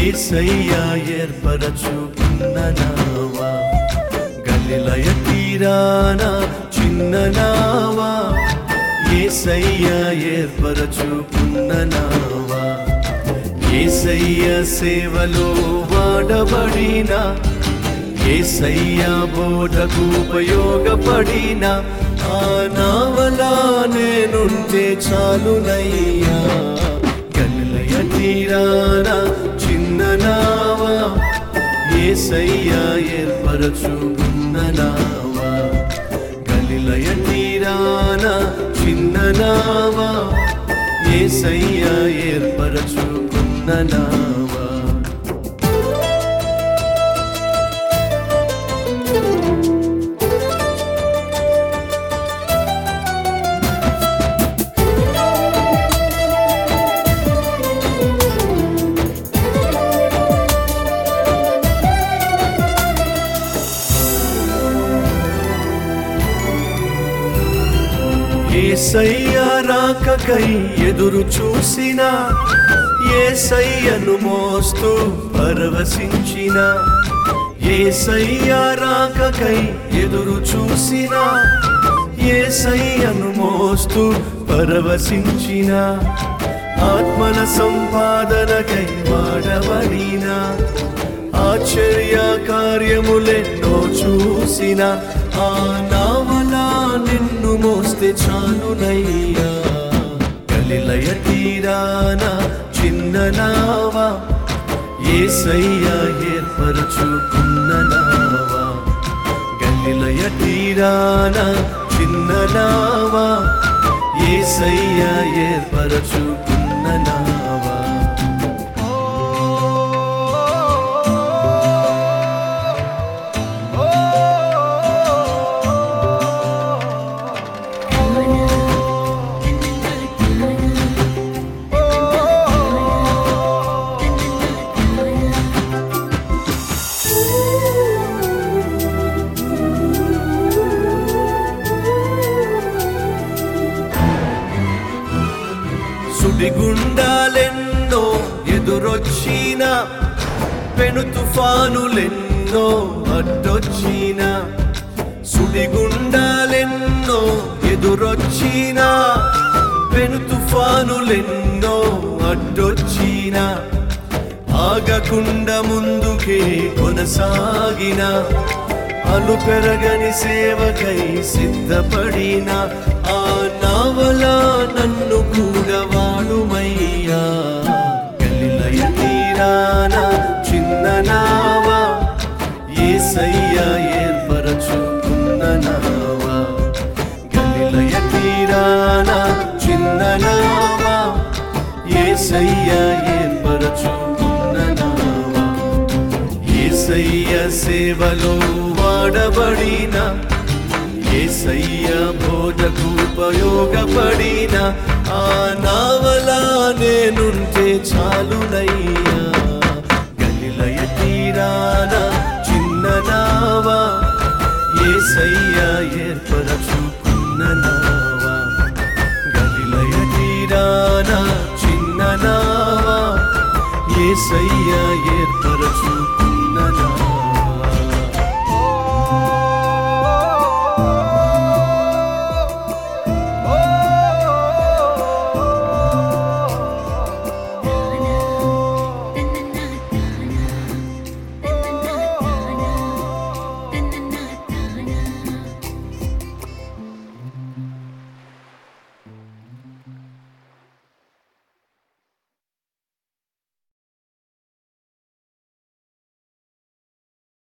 ఏసయ్యా ఏర్పరచుకున్న నావా గలిలయ తీరాన చిన్న నావా ఏసయ్యా ఏర్పరచుకున్న నావా ఏసయ్య సేవలో వాడబడిన ఏసయ్య బోధకు ఉపయోగపడిన ఆ నావలా నేనుంటే చాలునయ్యా గలిలయ తీరాన చిన్న నావా ఏసయ్య ఏర్పరచుకున్న నావా గలిలయ తీరాన చిన్న నావా ఏసయ్య ఏర్పరచుకున్న నావా ఏసయ్య రాకకై ఎదురు చూసిన ఏసయ్యను మోస్తూ పరవశించిన ఏసయ్య రాకకై ఎదురు చూసిన ఏసయ్యను మోస్తూ పరవశించిన ఆత్మల సంపాదనకై వాడబడిన ఆశ్చర్య కార్యములెన్నో చూసిన ఆ నావలా నిన్ను మోస్తే చాలునయ్యా గలిలయ తీరాన చిన్న నావా ఏసయ్యా ఏర్పరచుకున్న నావా గలిలయ తీరాన చిన్న నావా ఏసయ్యా ఏర్పరచుకున్న నావా సుడిగుండాలెన్నో ఎదురొచ్చిన పెను తుఫానులెన్నో అడ్డొచ్చిన సుడిగుండాలెన్నో ఎదురొచ్చిన పెను తుఫానులెన్నో అడ్డొచ్చిన ఆగకుండా ముందుకే కొనసాగిన అలు పెరగని సేవకై సిద్ధపడిన ఆ నావలా నన్ను కూడా వాడుమయ్యా గలిలయ తీరాన చిన్న నావా ఏసయ్యా ఏర్పరచుకున్న నావా గలిలయ తీరాన చిన్న నావా ఏసయ్యా ఏర్పరచుకున్న నావా ఏసయ్య సేవలో వాడబడిన ఏసయ్య బోధకు ఉపయోగపడిన ఆ నావలా నేనుంటే చాలునయ్యా గలిలయ తీరాన చిన్న నావా ఏసయ్య ఏర్పరచుకున్న నావా గలిలయ తీరాన చిన్న నావా ఏసయ్య ఏర్పరచుకున్న నావా